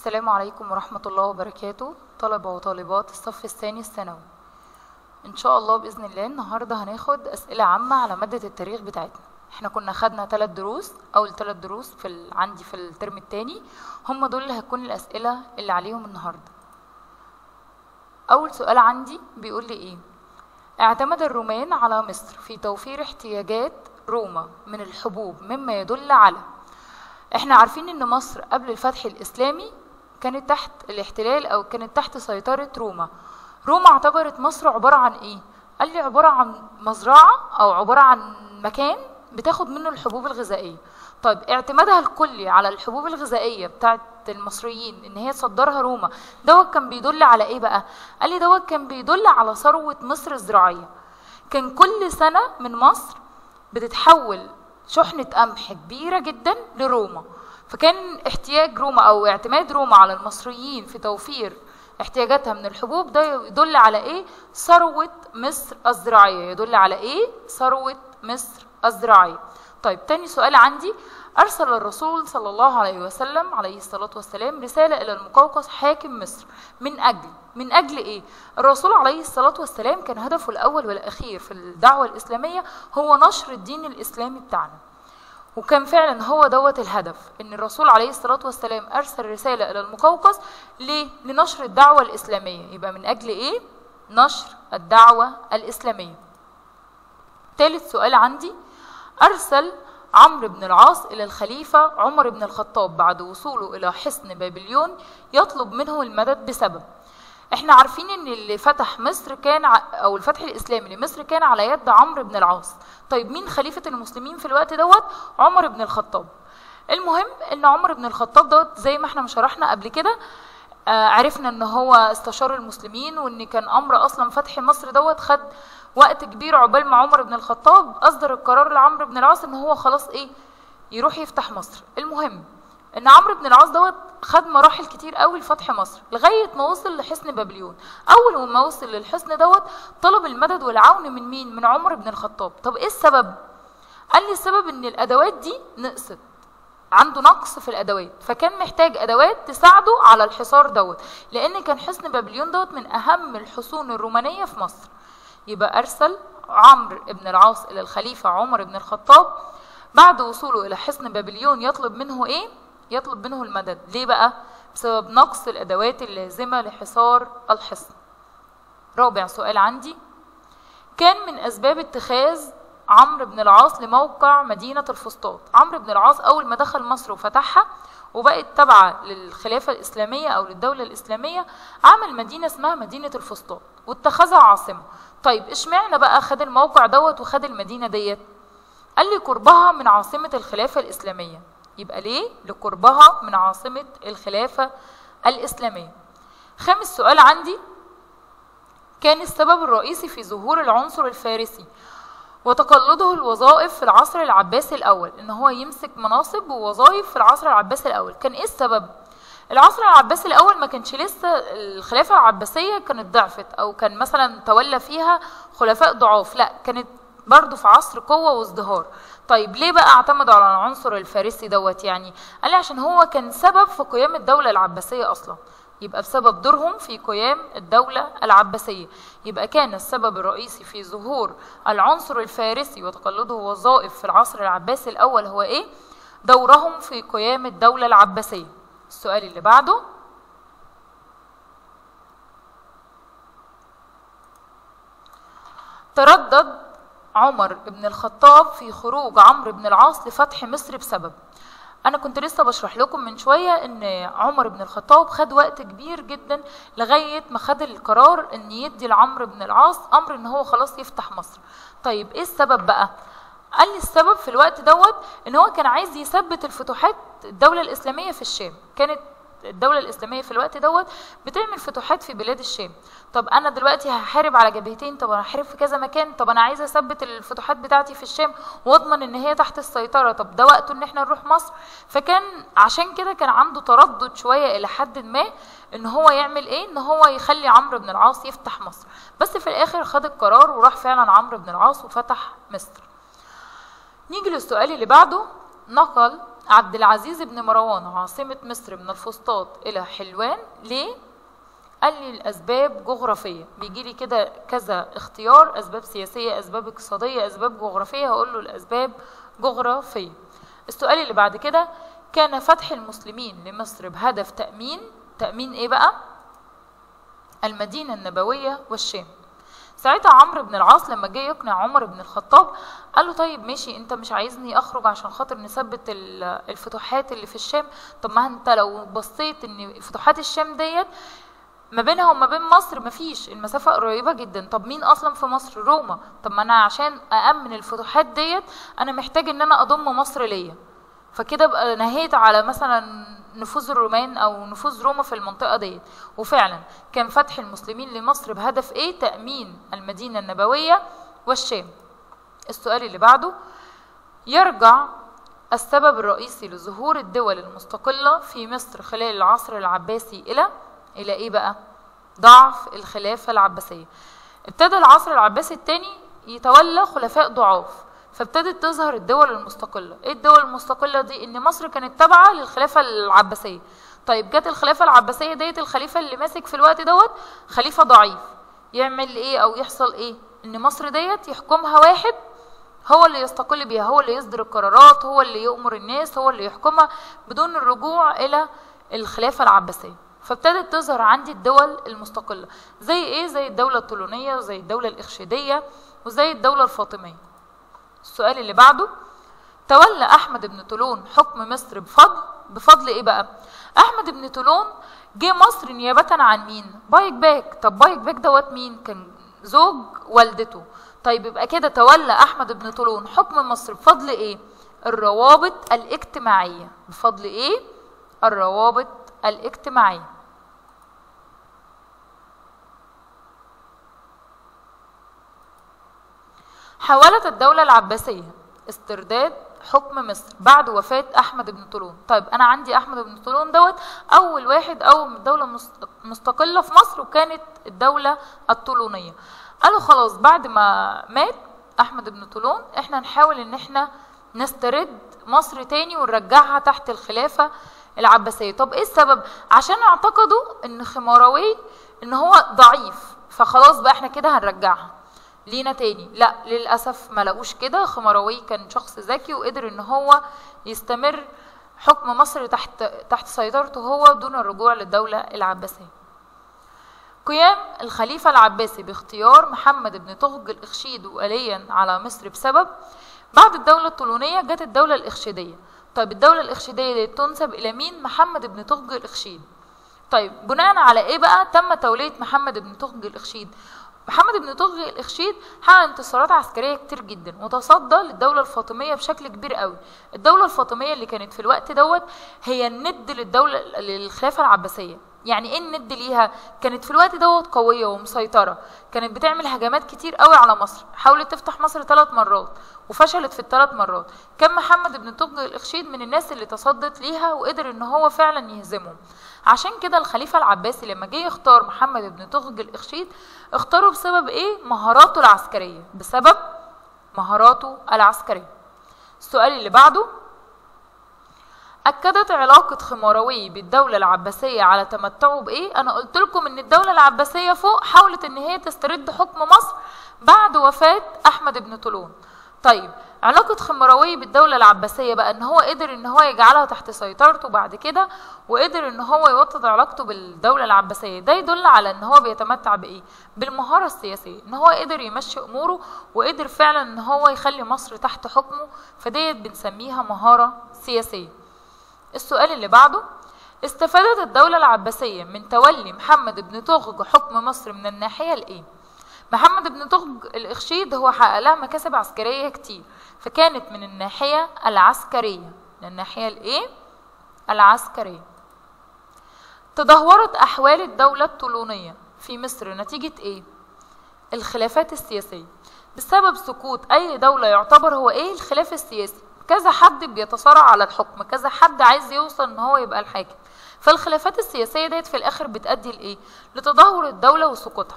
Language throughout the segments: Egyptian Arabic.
السلام عليكم ورحمة الله وبركاته طلبة وطالبات الصف الثاني الثانوي إن شاء الله بإذن الله النهاردة هناخد أسئلة عامة على مادة التاريخ بتاعتنا احنا كنا خدنا ثلاث دروس أول ثلاث دروس في ال... عندي في الترم الثاني هم دول اللي هتكون الأسئلة اللي عليهم النهاردة أول سؤال عندي بيقول لي إيه اعتمد الرومان على مصر في توفير احتياجات روما من الحبوب مما يدل على احنا عارفين ان مصر قبل الفتح الاسلامي كانت تحت الاحتلال او كانت تحت سيطرة روما روما اعتبرت مصر عبارة عن ايه قال لي عبارة عن مزرعة او عبارة عن مكان بتاخد منه الحبوب الغذائية طيب اعتمادها الكلي على الحبوب الغذائية بتاعت المصريين ان هي تصدرها روما دوت كان بيدل على ايه بقى قال لي دوت كان بيدل على ثروة مصر الزراعية كان كل سنة من مصر بتتحول شحنة قمح كبيرة جدا لروما فكان احتياج روما أو اعتماد روما على المصريين في توفير احتياجاتها من الحبوب ده يدل على ايه ثروة مصر الزراعية يدل على ايه ثروة مصر الزراعية طيب تاني سؤال عندي أرسل الرسول صلى الله عليه وسلم عليه الصلاة والسلام رسالة إلى المقوقس حاكم مصر من أجل من أجل إيه؟ الرسول عليه الصلاة والسلام كان هدفه الأول والأخير في الدعوة الإسلامية هو نشر الدين الإسلامي بتاعنا وكان فعلا هو دوت الهدف ان الرسول عليه الصلاة والسلام ارسل رسالة الى المقوقس ليه؟ لنشر الدعوة الاسلامية يبقى من اجل ايه؟ نشر الدعوة الاسلامية ثالث سؤال عندي ارسل عمرو بن العاص إلى الخليفة عمر بن الخطاب بعد وصوله إلى حصن بابليون يطلب منه المدد بسبب احنا عارفين ان اللي فتح مصر كان ع... او الفتح الاسلامي لمصر كان على يد عمرو بن العاص طيب مين خليفة المسلمين في الوقت دوت عمر بن الخطاب المهم ان عمر بن الخطاب دوت زي ما احنا شرحنا قبل كده آه عرفنا ان هو استشار المسلمين وان كان امر اصلا فتح مصر دوت خد وقت كبير عقبال ما عمر بن الخطاب اصدر القرار لعمرو بن العاص ان هو خلاص ايه يروح يفتح مصر المهم ان عمرو بن العاص دوت خد مراحل كتير قوي لفتح مصر لغايه ما وصل لحصن بابليون اول ما وصل للحصن دوت طلب المدد والعون من مين من عمر بن الخطاب طب ايه السبب قال لي السبب ان الادوات دي نقصت عنده نقص في الادوات فكان محتاج ادوات تساعده على الحصار دوت لان كان حصن بابليون دوت من اهم الحصون الرومانيه في مصر يبقى ارسل عمرو بن العاص الى الخليفه عمر بن الخطاب بعد وصوله الى حصن بابليون يطلب منه ايه يطلب منه المدد ليه بقى بسبب نقص الادوات اللازمه لحصار الحصن رابع سؤال عندي كان من اسباب اتخاذ عمرو بن العاص لموقع مدينة الفسطاط عمرو بن العاص أول ما دخل مصر وفتحها وبقت تابعة للخلافة الإسلامية أو للدولة الإسلامية عمل مدينة اسمها مدينة الفسطاط واتخذها عاصمة طيب اشمعنى بقى خد الموقع دوت وخد المدينة ديت قال لي قربها من عاصمة الخلافة الإسلامية يبقى ليه لقربها من عاصمة الخلافة الإسلامية خامس سؤال عندي كان السبب الرئيسي في ظهور العنصر الفارسي وتقلده الوظائف في العصر العباسي الأول إن هو يمسك مناصب ووظائف في العصر العباسي الأول كان إيه السبب؟ العصر العباسي الأول ما كانش لسه الخلافة العباسية كانت ضعفت أو كان مثلا تولى فيها خلفاء ضعاف لا كانت برضه في عصر قوة وازدهار طيب ليه بقى اعتمدوا على العنصر الفارسي دوت يعني قال لي عشان هو كان سبب في قيام الدولة العباسية أصلا يبقى بسبب دورهم في قيام الدولة العباسية يبقى كان السبب الرئيسي في ظهور العنصر الفارسي وتقلده وظائف في العصر العباسي الأول هو إيه؟ دورهم في قيام الدولة العباسية السؤال اللي بعده تردد عمر بن الخطاب في خروج عمرو بن العاص لفتح مصر بسبب انا كنت لسه بشرح لكم من شويه ان عمر بن الخطاب خد وقت كبير جدا لغايه ما خد القرار ان يدي لعمرو بن العاص امر ان هو خلاص يفتح مصر طيب ايه السبب بقى قال لي السبب في الوقت دوت ان هو كان عايز يثبت الفتوحات الدوله الاسلاميه في الشام كانت الدولة الإسلامية في الوقت دوت بتعمل فتوحات في بلاد الشام طب أنا دلوقتي هحارب على جبهتين طب أنا هحارب في كذا مكان طب أنا عايزة أثبت الفتوحات بتاعتي في الشام وأضمن إن هي تحت السيطرة طب ده وقته إن إحنا نروح مصر فكان عشان كده كان عنده تردد شوية إلى حد ما إن هو يعمل إيه إن هو يخلي عمرو بن العاص يفتح مصر بس في الآخر خد القرار وراح فعلا عمرو بن العاص وفتح مصر نيجي للسؤال اللي بعده نقل عبد العزيز بن مروان عاصمة مصر من الفسطاط إلى حلوان ليه؟ قال لي الأسباب جغرافية بيجي لي كده كذا اختيار أسباب سياسية أسباب اقتصادية أسباب جغرافية هقول له الأسباب جغرافية السؤال اللي بعد كده كان فتح المسلمين لمصر بهدف تأمين تأمين إيه بقى؟ المدينة النبوية والشام ساعتها عمرو بن العاص لما جه يقنع عمر بن الخطاب قال له طيب ماشي انت مش عايزني اخرج عشان خاطر نثبت ال- الفتوحات اللي في الشام طب ما انت لو بصيت ان فتوحات الشام ديت ما بينها وما بين مصر مفيش المسافة قريبة جدا طب مين أصلا في مصر روما طب ما أنا عشان أأمن الفتوحات ديت أنا محتاج إن أنا أضم مصر ليا فكده بقى نهيت على مثلا نفوذ الرومان أو نفوذ روما في المنطقة ديت وفعلا كان فتح المسلمين لمصر بهدف إيه تأمين المدينة النبوية والشام السؤال اللي بعده يرجع السبب الرئيسي لظهور الدول المستقلة في مصر خلال العصر العباسي إلى إلى إيه بقى؟ ضعف الخلافة العباسية ابتدى العصر العباسي الثاني يتولى خلفاء ضعاف فابتدت تظهر الدول المستقلة ايه الدول المستقلة دي ان مصر كانت تابعة للخلافة العباسية طيب جت الخلافة العباسية ديت الخليفة اللي ماسك في الوقت دوت خليفة ضعيف يعمل ايه او يحصل ايه ان مصر ديت يحكمها واحد هو اللي يستقل بيها هو اللي يصدر القرارات هو اللي يؤمر الناس هو اللي يحكمها بدون الرجوع الى الخلافة العباسية فابتدت تظهر عندي الدول المستقلة زي ايه زي الدولة الطولونية وزي الدولة الإخشيدية وزي الدولة الفاطمية السؤال اللي بعده تولى أحمد بن طولون حكم مصر بفضل بفضل ايه بقى أحمد بن طولون جه مصر نيابة عن مين بايك باك طب بايك باك دوت مين كان زوج والدته طيب يبقى كده تولى أحمد بن طولون حكم مصر بفضل ايه الروابط الاجتماعية بفضل ايه الروابط الاجتماعية حاولت الدولة العباسية استرداد حكم مصر بعد وفاة أحمد بن طولون طيب أنا عندي أحمد بن طولون دوت أول واحد أول دولة مس- مستقلة في مصر وكانت الدولة الطولونية قالوا خلاص بعد ما مات أحمد بن طولون إحنا نحاول إن إحنا نسترد مصر تاني ونرجعها تحت الخلافة العباسية طب إيه السبب عشان اعتقدوا إن خماروي إن هو ضعيف فخلاص بقى إحنا كده هنرجعها لينا تاني لا للأسف ما لقوش كده خمروي كان شخص ذكي وقدر ان هو يستمر حكم مصر تحت تحت سيطرته هو دون الرجوع للدولة العباسية قيام الخليفة العباسي باختيار محمد بن طغج الإخشيد وليا على مصر بسبب بعد الدولة الطولونية جت الدولة الإخشيدية طيب الدولة الإخشيدية دي تنسب إلى مين محمد بن طغج الإخشيد طيب بناء على ايه بقى تم تولية محمد بن طغج الإخشيد محمد بن طغج الإخشيد حقق انتصارات عسكرية كتير جدا وتصدى للدولة الفاطمية بشكل كبير قوي الدولة الفاطمية اللي كانت في الوقت دوت هي الند للدولة للخلافة العباسية يعني ايه الند ليها كانت في الوقت دوت قوية ومسيطرة كانت بتعمل هجمات كتير قوي على مصر حاولت تفتح مصر ثلاث مرات وفشلت في الثلاث مرات كان محمد بن طغج الإخشيد من الناس اللي تصدت ليها وقدر ان هو فعلا يهزمهم عشان كده الخليفة العباسي لما جه يختار محمد بن طغج الإخشيد اختاره بسبب ايه مهاراته العسكرية بسبب مهاراته العسكرية السؤال اللي بعده أكدت علاقة خماروي بالدولة العباسية على تمتعه بإيه؟ أنا قلت لكم إن الدولة العباسية فوق حاولت إن هي تسترد حكم مصر بعد وفاة أحمد بن طولون. طيب علاقة خمراوي بالدولة العباسية بقى ان هو قدر ان هو يجعلها تحت سيطرته بعد كده وقدر ان هو يوطد علاقته بالدولة العباسية ده يدل على ان هو بيتمتع بايه بالمهارة السياسية ان هو قدر يمشي اموره وقدر فعلا ان هو يخلي مصر تحت حكمه فديت بنسميها مهارة سياسية السؤال اللي بعده استفادت الدولة العباسية من تولي محمد بن طغج حكم مصر من الناحية الايه محمد بن طغج الإخشيد هو حقق لها مكاسب عسكرية كتير فكانت من الناحية العسكرية من الناحية الإيه؟ العسكرية تدهورت أحوال الدولة الطولونية في مصر نتيجة إيه؟ الخلافات السياسية بسبب سقوط أي دولة يعتبر هو إيه الخلاف السياسي كذا حد بيتصارع على الحكم كذا حد عايز يوصل ان هو يبقى الحاكم فالخلافات السياسية ديت في الآخر بتأدي لإيه؟ لتدهور الدولة وسقوطها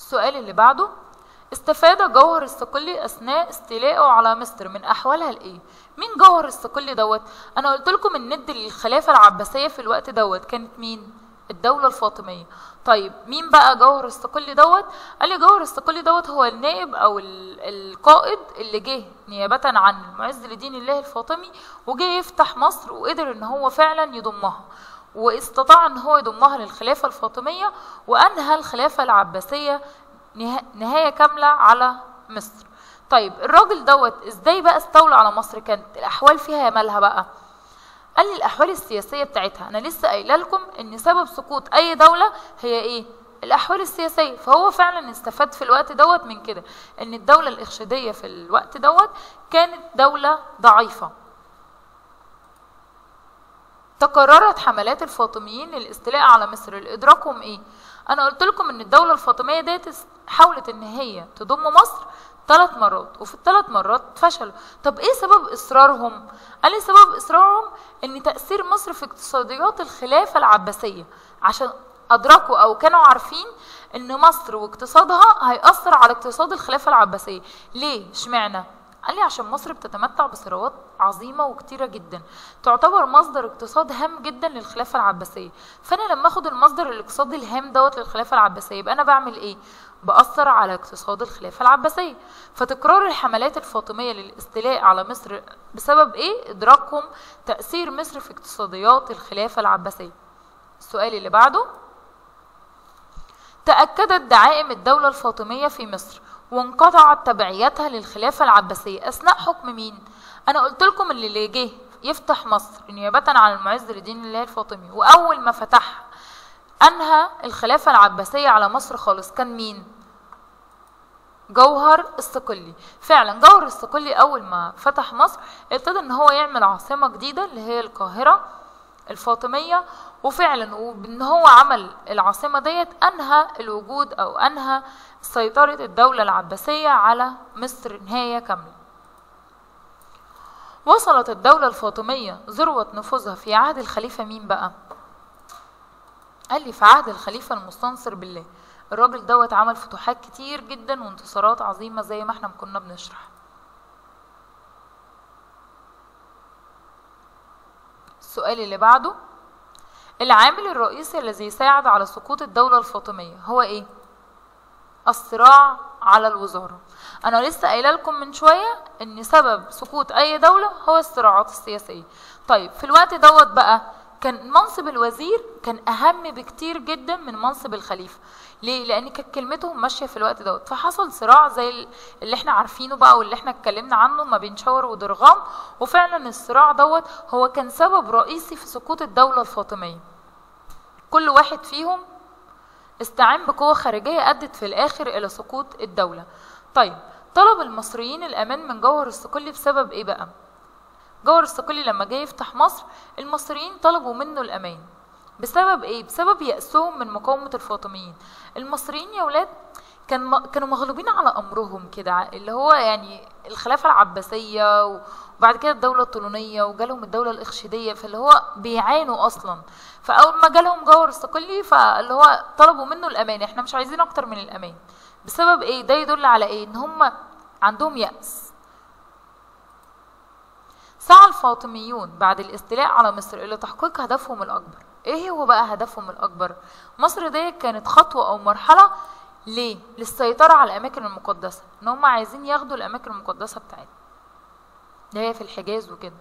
السؤال اللي بعده استفاد جوهر الصقلي اثناء استيلائه على مصر من احوالها لايه مين جوهر الصقلي دوت انا قلت لكم الند للخلافه العباسيه في الوقت دوت كانت مين الدولة الفاطمية طيب مين بقى جوهر الصقلي دوت قال لي جوهر الصقلي دوت هو النائب او ال- القائد اللي جه نيابة عن المعز لدين الله الفاطمي وجه يفتح مصر وقدر ان هو فعلا يضمها واستطاع ان هو يضمها للخلافة الفاطمية وانهى الخلافة العباسية نه- نهاية كاملة على مصر طيب الراجل دوت ازاي بقى استولى على مصر كانت الاحوال فيها مالها بقى قال لي الاحوال السياسيه بتاعتها انا لسه قايله لكم ان سبب سقوط اي دوله هي ايه الاحوال السياسيه فهو فعلا استفاد في الوقت دوت من كده ان الدوله الاخشيديه في الوقت دوت كانت دوله ضعيفه تكررت حملات الفاطميين للاستيلاء على مصر لادراكهم ايه انا قلت لكم ان الدوله الفاطميه ديت اس- حاولت ان هي تضم مصر ثلاث مرات وفي الثلاث مرات فشلوا طب ايه سبب اصرارهم قال لي سبب اصرارهم ان تاثير مصر في اقتصاديات الخلافه العباسيه عشان ادركوا او كانوا عارفين ان مصر واقتصادها هيأثر على اقتصاد الخلافه العباسيه ليه اشمعنى قال لي عشان مصر بتتمتع بثروات عظيمه وكتيره جدا تعتبر مصدر اقتصاد هام جدا للخلافه العباسيه فانا لما اخد المصدر الاقتصادي الهام دوت للخلافه العباسيه يبقى انا بعمل ايه باثر على اقتصاد الخلافه العباسيه فتكرار الحملات الفاطميه للاستيلاء على مصر بسبب ايه ادراكهم تاثير مصر في اقتصاديات الخلافه العباسيه السؤال اللي بعده تأكدت دعائم الدولة الفاطمية في مصر وانقطعت تبعيتها للخلافة العباسية أثناء حكم مين؟ أنا قلت لكم اللي اللي جه يفتح مصر نيابة عن المعز لدين الله الفاطمي وأول ما فتح أنهى الخلافة العباسية على مصر خالص كان مين؟ جوهر الصقلي فعلا جوهر الصقلي أول ما فتح مصر ابتدى إن هو يعمل عاصمة جديدة اللي هي القاهرة الفاطمية وفعلا وبان هو عمل العاصمة ديت انهى الوجود او انهى سيطرة الدولة العباسية على مصر نهاية كاملة وصلت الدولة الفاطمية ذروة نفوذها في عهد الخليفة مين بقى قال لي في عهد الخليفة المستنصر بالله الراجل دوت عمل فتوحات كتير جدا وانتصارات عظيمة زي ما احنا كنا بنشرح السؤال اللي بعده العامل الرئيسي الذي ساعد على سقوط الدولة الفاطمية هو ايه؟ الصراع على الوزارة انا لسه قايله لكم من شوية ان سبب سقوط اي دولة هو الصراعات السياسية طيب في الوقت دوت بقى كان منصب الوزير كان اهم بكتير جدا من منصب الخليفة ليه لان كانت كلمتهم ماشيه في الوقت دوت فحصل صراع زي اللي احنا عارفينه بقى واللي احنا اتكلمنا عنه ما بين شاور ودرغام وفعلا الصراع دوت هو كان سبب رئيسي في سقوط الدوله الفاطميه كل واحد فيهم استعان بقوة خارجية أدت في الآخر إلى سقوط الدولة طيب طلب المصريين الأمان من جوهر الصقلي بسبب إيه بقى؟ جوهر الصقلي لما جه يفتح مصر المصريين طلبوا منه الأمان بسبب إيه؟ بسبب يأسهم من مقاومة الفاطميين المصريين يا ولاد كان م... كانوا مغلوبين على أمرهم كده اللي هو يعني الخلافة العباسية وبعد كده الدولة الطولونية وجالهم الدولة الإخشيدية فاللي هو بيعانوا أصلا فأول ما جالهم جوهر الصقلي فاللي هو طلبوا منه الأمان احنا مش عايزين أكتر من الأمان بسبب إيه؟ ده يدل على إيه؟ إن هم عندهم يأس سعى الفاطميون بعد الاستيلاء على مصر إلى تحقيق هدفهم الأكبر ايه هو بقى هدفهم الاكبر مصر دي كانت خطوه او مرحله ليه للسيطره على الاماكن المقدسه ان هم عايزين ياخدوا الاماكن المقدسه بتاعتنا اللي هي في الحجاز وكده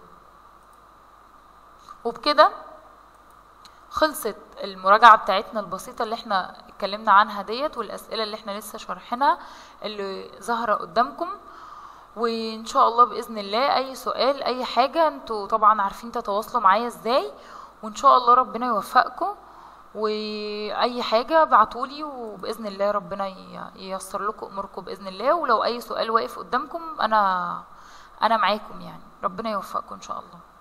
وبكده خلصت المراجعة بتاعتنا البسيطة اللي احنا اتكلمنا عنها ديت والأسئلة اللي احنا لسه شارحينها اللي ظاهرة قدامكم وان شاء الله باذن الله اي سؤال اي حاجه انتوا طبعا عارفين تتواصلوا معايا ازاي وان شاء الله ربنا يوفقكم واي حاجه ابعتولي وباذن الله ربنا ييسر لكم اموركم باذن الله ولو اي سؤال واقف قدامكم انا انا معاكم يعني ربنا يوفقكم ان شاء الله